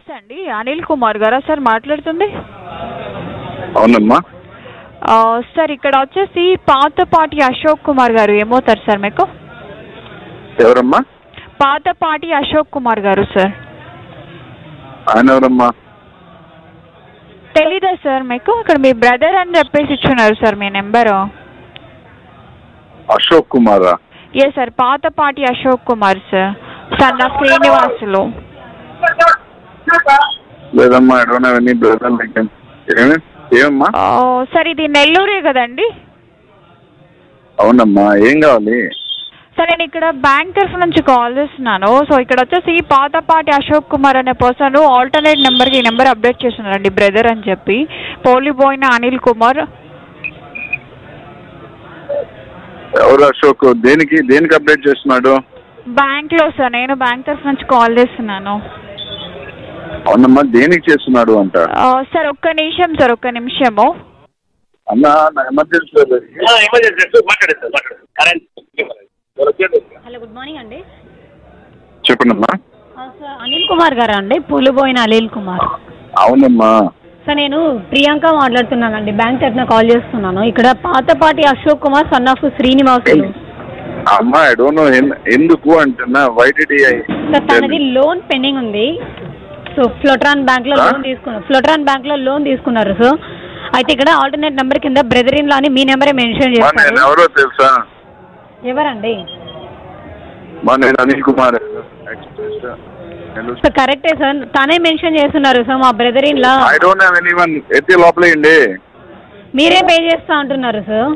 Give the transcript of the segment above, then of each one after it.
నమస్తే అండి అనిల్ కుమార్ గారా సార్ మాట్లాడుతుంది అవునమ్మా ఆ, సార్ ఇక్కడ వచ్చేసి పాతపాటి అశోక్ కుమార్ గారు ఏమవుతారు సార్ మీకు ఎవరమ్మా పాతపాటి అశోక్ కుమార్ గారు సార్ ఆయన ఎవరమ్మా తెలీదా సార్ మీకు ఇక్కడ మీ బ్రదర్ అని చెప్పేసి ఇచ్చున్నారు సార్ మీ నెంబరు అశోక్ కుమారా ఏ sir Patapati Ashok Kumar sir son of Srinivasulu లేదమ్మా I don't have any brother like ఏమి ఏమమ్మా ఆ, సార్ ఇది నెల్లూరే కదండి అవునమ్మా ఏం కావాలి సార్ నేను ఇక్కడ బ్యాంక్ తరఫు నుంచి కాల్ చేస్తున్నాను సో ఇక్కడ వచ్చేసి పాతపాటి అశోక్ కుమార్ అనే పర్సన్ ఆల్టర్నేట్ నెంబర్కి ఈ నెంబర్ అప్డేట్ చేస్తున్నారండి బ్రదర్ అని చెప్పి పోలిపోయిన అనిల్ కుమార్ ఎవరు అశోక్ దేనికి దేనికి అప్డేట్ చేస్తున్నాడు బ్యాంక్లో సార్ నేను బ్యాంక్ తరఫు నుంచి కాల్ చేస్తున్నాను అవునమ్మా దేనికి చేస్తున్నాడు అంట ఆ, సార్ ఒక్క నిమిషం సార్ ఒక్క నిమిషము అన్న నా ఎమర్జెన్సీ ఎమర్జెన్సీ మాట్లాడేది సార్ మాట్లాడేది కరెంట్ హలో గుడ్ మార్నింగ్ అండి చెప్పండమ్మా ఆ, సార్ అనిల్ కుమార్ గారా అండి పూలుబోయిన అనిల్ కుమార్ అవునమ్మా సార్ నేను ప్రియాంక మాట్లాడుతున్నానండి బ్యాంక్ తరఫున కాల్ చేస్తున్నాను ఇక్కడ పాతపాటి అశోక్ కుమార్ సన్ ఆఫ్ శ్రీనివాసులు అమ్మా ఐ డోంట్ నో ఎందుకు అంటున్నా వై డిడ్ సార్ తనది లోన్ పెండింగ్ ఉంది సో ఫ్లోట్రాన్ బ్యాంక్ లో ఆ? లోన్ తీసుకున్నారు ఫ్లోట్రాన్ బ్యాంక్ లో లోన్ తీసుకున్నారు సో అయితే ఇక్కడ ఆల్టర్నేట్ నెంబర్ కింద బ్రదర్ ఇన్ లో అని మీ నెంబరే మెన్షన్ మా నేను చేస్తారు ఎవరో తెలుసా ఎవరండి మా నేను అనిల్ కుమార్ సార్ కరెక్టే సార్ తనే మెన్షన్ చేస్తున్నారు సార్ మా brother in law I don't have any one ఎత్తి లోపలేయండి మీరే పే చేస్తా అంటున్నారు సార్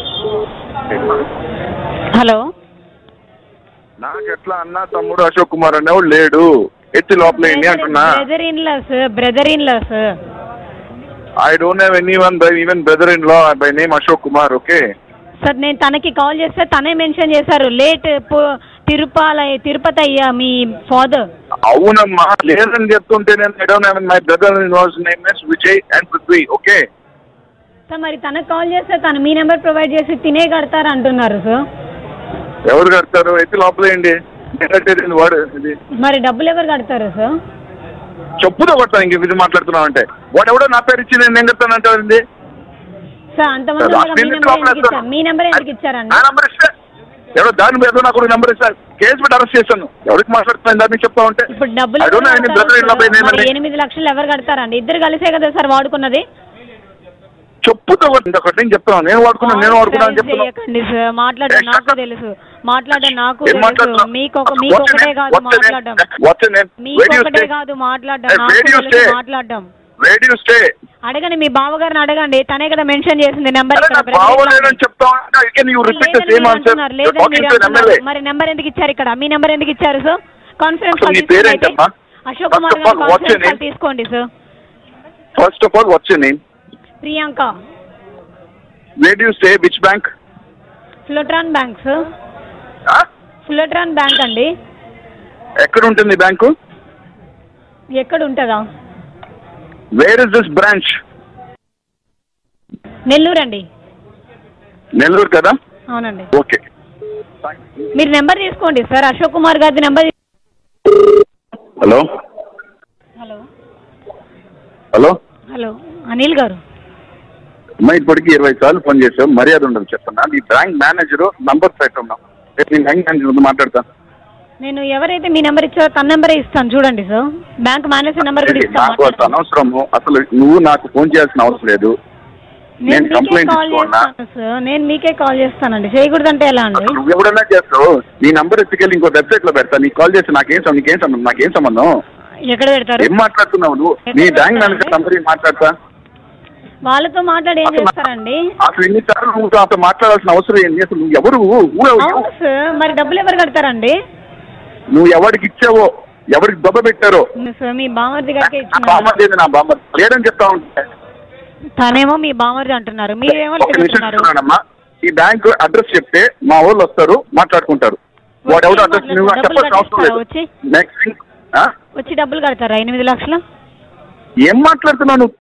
హలో నాకు ఎట్లా అన్న తమ్ముడు అశోక్ కుమార్ అనేవాడు లేడు ఎత్తి లోపలేయండి అంటున్నా brother in law sir brother in law sir I don't have any one by even brother in law by name Ashok Kumar okay sir నేను తనకి కాల్ చేస్తే తనే మెన్షన్ చేశారు లేట్ తిరుపాల తిరుపతి అయ్యా మీ ఫాదర్ అవునమ్మా లేదని చెప్తుంటే నేను I don't have my brother in law's name is Vijay and Prithvi okay sir మరి తనకు కాల్ చేస్తే తను మీ నెంబర్ ప్రొవైడ్ చేసి తినే కడతారు అంటున్నారు సార్ ఎవరు కడతారు ఎత్తి లోపలేయండి నేను కట్టేది వాడు ఇది మరి డబ్బులు ఎవరు కడతారు సార్ చెప్పుతో కొడతాను ఇంక ఇది మాట్లాడుతున్నావు అంటే వాడు ఎవడో నా పేరు ఇచ్చి నేను నేను కడతానంటే సార్ అంతమంది ఉండగా మీ నెంబర్ ఎందుకు ఇచ్చారు మీ నెంబర్ ఎందుకు ఇచ్చారండి నా నంబర్ ఇస్తే ఎవడో దాని మీద నాకు నెంబర్ ఇస్తారు కేసు పెట్టి అరెస్ట్ చేశాను ఎవరికి మాట్లాడుతున్నాను దాన్ని చెప్తా ఉంటే ఇప్పుడు డబ్బులు I don't know ఎవరు any కడతారు brother in law by sir? name మరి అండి. ఎనిమిది లక్షలు ఎవరు కడతారండి ఇద్దరు కలిసే కదా సార్ వాడుకున్నది చెప్పుతో కొట్టి ఒకటి నేను చెప్తాను నేను వాడుకున్నాను నేను వాడుకున్నాను అని చెప్తున్నాను చేయకండి సార్ మాట్లాడడం ఏ, నాకు shut up. తెలుసు మాట్లాడడం నాకు ఏం తెలుసు మాట్లాడుతున్నావు? మీకు ఒక అసలు మీకు what's your ఒకటే name? కాదు What's your name? మాట్లాడడం What's your name? మీకు Where do you ఒకటే stay? కాదు మాట్లాడడం Hey, నాకు where do you తెలుసు stay? మాట్లాడడం Where do you stay? అడగండి మీ బావగారిని అడగండి తనే కదా మెన్షన్ చేసింది నెంబర్ అరే నాకు బాగోలేదని చెప్తా ఉంటే again you repeat the same answer. You're talking to an MLA. మరి నెంబర్ ఎందుకు ఇచ్చారు ఇక్కడ మీ నెంబర్ ఎందుకు ఇచ్చారు సార్ కాన్ఫరెన్స్ అసలు నీ పేరేంటమ్మా? Ashok First Kumar of all, గారు what's your conference call name? తీసుకోండి sir First of all, what's your name? Priyanka Where do you stay? Which bank? ఫ్లోట్రాన్ బ్యాంక్ సార్ Huh? ఫ్లోట్రాన్ బ్యాంక్ అండి ఎక్కడ ఉంటుంది బ్యాంకు ఎక్కడ ఉంటుందా where is this branch Nellore అండి నెల్లూరు కదా అవునండి ఓకే మీరు నెంబర్ తీసుకోండి సార్ అశోక్ కుమార్ గారి number hello hello hello hello Anil గారు అమ్మా ఇప్పటికి ఇరవై సార్లు ఫోన్ చేసావు మర్యాద ఉండదు చెప్తున్నా నీ బ్యాంక్ మేనేజర్ నంబర్ పెట్టున్నాం రేపు నేను బ్యాంక్ మేనేజర్ ముందు మాట్లాడతా నేను ఎవరైతే మీ నెంబర్ ఇచ్చారో తన నెంబరే ఇస్తాను చూడండి సార్ బ్యాంక్ మేనేజర్ నెంబర్ కూడా నాకు అంత ఇస్తాను అనవసరము అసలు నువ్వు నాకు ఫోన్ చేయాల్సిన అవసరం లేదు నేను నేను మీకే కంప్లైంట్ కాల్ ఇచ్చుకోనా చేస్తాను సార్ నేను మీకే కాల్ చేస్తానండి చేయకూడదంటే ఎలా అండి అసలు నువ్వు ఎవడన్నా చేస్తావు నీ నంబర్ ఎత్తుకెళ్ళి ఇంకో వెబ్సైట్ లో పెడతా నీకు కాల్ చేసి నాకేం సం- నీకేం సంబంధం నాకేం సంబంధం ఎక్కడ పెడతారు ఏం మాట్లాడుతున్నావు నువ్వు నీ బ్యాంక్ మేనేజర్ నంబర్ ఏం మాట్లాడతా వాళ్ళతో మాట్లాడి ఏం చేస్తారండి అసలు ఎన్నిసార్లు నువ్వు అసలు మాట్లాడాల్సిన అవసరం ఏంటి అసలు నువ్వు ఎవరు Who are you? అవును సార్ మరి డబ్బులు ఎవరు కడతారండి నువ్వు ఎవరికి ఇచ్చావో ఎవరికి దెబ్బ పెట్టారో సార్ మీ బామర్ది గారికి నా ఇచ్చిన బామ్మర్ది ఏంది నా బామ్మ లేదని చెప్తా ఉంటే తనేమో మీ బామర్ది అంటున్నారు మీరేమో ఒక నిమిషం చెప్తున్నారు చెప్తున్నానమ్మా ఈ బ్యాంక్ అడ్రస్ చెప్తే మా వాళ్ళు వస్తారు మాట్లాడుకుంటారు వాడు ఎవరు అడ్రస్ నువ్వు నాకు డబ్బులు చెప్పాల్సిన అవసరం లేదు వచ్చి నెక్స్ట్ వచ్చి డబ్బులు కడతారా ఎనిమిది లక్షలు ఏం మాట్లాడుతున్నావు నువ్వు